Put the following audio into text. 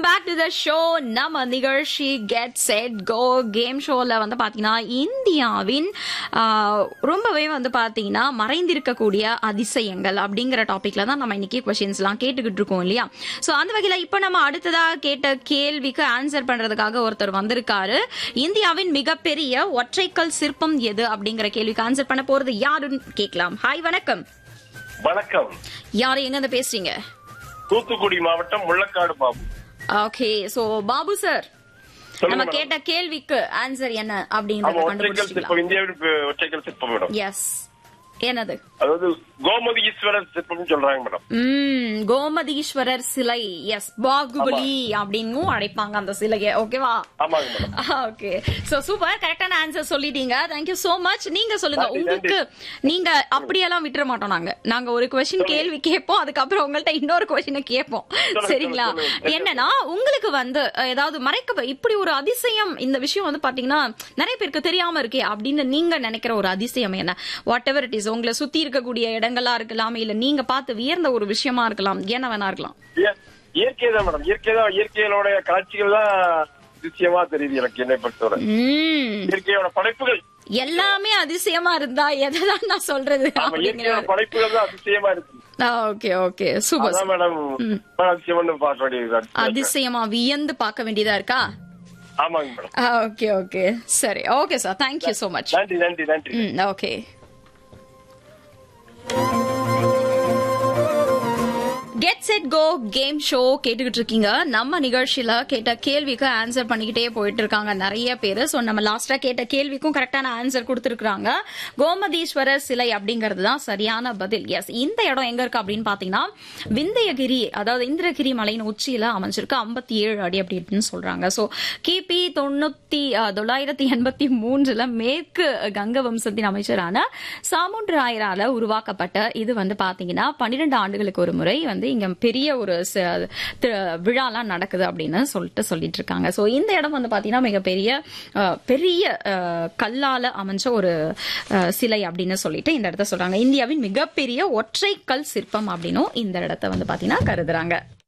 Back to the show நம்ம நிகழ்ச்சி get set go game ஷோல வந்து பாத்தீங்கன்னா இந்தியாவின் ஆ, ரொம்பவே வந்து பாத்தீங்கன்னா மறைந்திருக்கக்கூடிய அதிசயங்கள் அப்படிங்கிற டாபிக்ல தான் நம்ம இன்னைக்கு கொஸ்டின்ஸ் எல்லாம் கேட்டுக்கிட்டு இருக்கோம் இல்லையா சோ அந்த வகையில இப்ப நம்ம அடுத்ததா கேட்ட கேள்விக்கு ஆன்சர் பண்றதுக்காக ஒருத்தர் வந்திருக்காரு இந்தியாவின் மிகப்பெரிய ஒற்றைக்கல் சிற்பம் எது அப்படிங்கிற கேள்விக்கு ஆன்சர் பண்ண போறது யாருன்னு கேட்கலாம் ஹாய் வணக்கம் வணக்கம் யாரு எங்க இருந்து பேசுறீங்க தூத்துக்குடி மாவட்டம் Mullakkadu Babu okay so Babu sir சொல்லுங்க நம்ம மேடம். கேட்ட கேள்விக்கு ஆன்சர் என்ன ஆமா அப்படிங்கறத ஒற்றைக்கல் கண்டுபிடிச்சிக்கலாம் சிற்பம் இந்தியாவின் பு- ஒற்றைக்கல் சிற்பம் மேடம் எஸ் என்னது அதாவது கோமதி ஈஸ்வரர் சிற்பம் சொல்றாங்க மேடம் ம் கோமதீஸ்வரர் சிலை எஸ் பாகுபலி அப்படின்னும் அழைப்பாங்க அந்த சிலையை ஓகேவா ஆமாங்க மேடம் ஓகே சோ சூப்பர் கரெக்டான ஆன்சர் சொல்லிட்டீங்க தேங்க்யூ சோ மச் நீங்க சொல்லுங்க நன்றி, உங்களுக்கு நீங்க அப்படியெல்லாம் விட்டுற மாட்டோம் நாங்க நாங்க ஒரு கொஸ்டின் கேள்வி கேட்போம் அதுக்கப்புறம் உங்கள்ட்ட இன்னொரு கொஸ்டினை கேட்போம் சொல்லுங்க, சரிங்களா சொல்லுங்க, சொல்லுங்க. என்னன்னா உங்களுக்கு வந்து அஹ், ஏதாவது மறைக்க இப்படி ஒரு அதிசயம் இந்த விஷயம் வந்து பாத்தீங்கன்னா நிறைய பேருக்கு தெரியாம இருக்கே அப்படின்னு நீங்க நினைக்கிற ஒரு அதிசயம் என்ன வாட் எவர் இட் இஸ் உங்களை சுத்தி இருக்கக்கூடிய இடங்களா இருக்கலாம் இல்ல நீங்க பார்த்து வியர்ந்த ஒரு விஷயமா இருக்கலாம் என்ன வேணா இருக்கலாம் இய- இயற்கை தான் மேடம் இயற்கை தான் இயற்கையோட காட்சிகள் தான் அதிசயமா தெரியுது எனக்கு என்னை பொறுத்தவரை உம் இயற்கையோட படைப்புகள் எல்லாமே அதிசயமா இருந்தா எதைதான் நான் சொல்றது ஆமா அப்படிங்கிற இயற்கையோட படைப்புகள் தான் அதிசயமா இருக்கு ஓகே ஓகே சூப்பர் அதான் மேடம் அதிசயம்னு பார்க்க வேண்டியது அதிசயமா வியந்து பார்க்க வேண்டியதா இருக்கா ஆமாங்க மேடம் ஓகே ஓகே சரி okay sir thank you so much நன்றி நன்றி நன்றி ம் okay get set go game show கேட்டுக்கிட்டு இருக்கீங்க நம்ம நிகழ்ச்சியில கேட்ட கேள்விக்கு ஆன்சர் பண்ணிக்கிட்டே போயிட்டு இருக்காங்க நிறைய பேரு சோ நம்ம லாஸ்டா கேட்ட கேள்விக்கும் கரெக்டான ஆன்சர் கொடுத்திருக்காங்க கோமதீஸ்வரர் சிலை அப்படிங்கிறது தான் சரியான பதில் எஸ் இந்த இடம் எங்க இருக்கு அப்படின்னு பாத்தீங்கன்னா விந்தயகிரி அதாவது இந்திரகிரி மலையின் உச்சியில அமைஞ்சிருக்கு ஐம்பத்தி ஏழு அடி அப்படி அப்படின்னு சொல்றாங்க சோ கிபி தொண்ணூத்தி அஹ், தொள்ளாயிரத்தி எண்பத்தி மூன்றுல மேற்கு கங்க வம்சத்தின் அமைச்சரான சாமுண்ட் ராயரால உருவாக்கப்பட்ட இது வந்து பாத்தீங்கன்னா பன்னிரெண்டு ஆண்டுகளுக்கு ஒரு முறை வந்து இங்க பெரிய ஒரு ச- தி- விழாலாம் நடக்குது அப்படின்னு சொல்லிட்டு சொல்லிட்டு இருக்காங்க சோ இந்த இடம் வந்து பாத்தீங்கன்னா மிகப்பெரிய அஹ், பெரிய அஹ், கல்லால அமைஞ்ச ஒரு அஹ், சிலை அப்படின்னு சொல்லிட்டு இந்த இடத்த சொல்றாங்க இந்தியாவின் மிகப்பெரிய ஒற்றை கல் சிற்பம் அப்படின்னும் இந்த இடத்த வந்து பாத்தீங்கன்னா கருதுறாங்க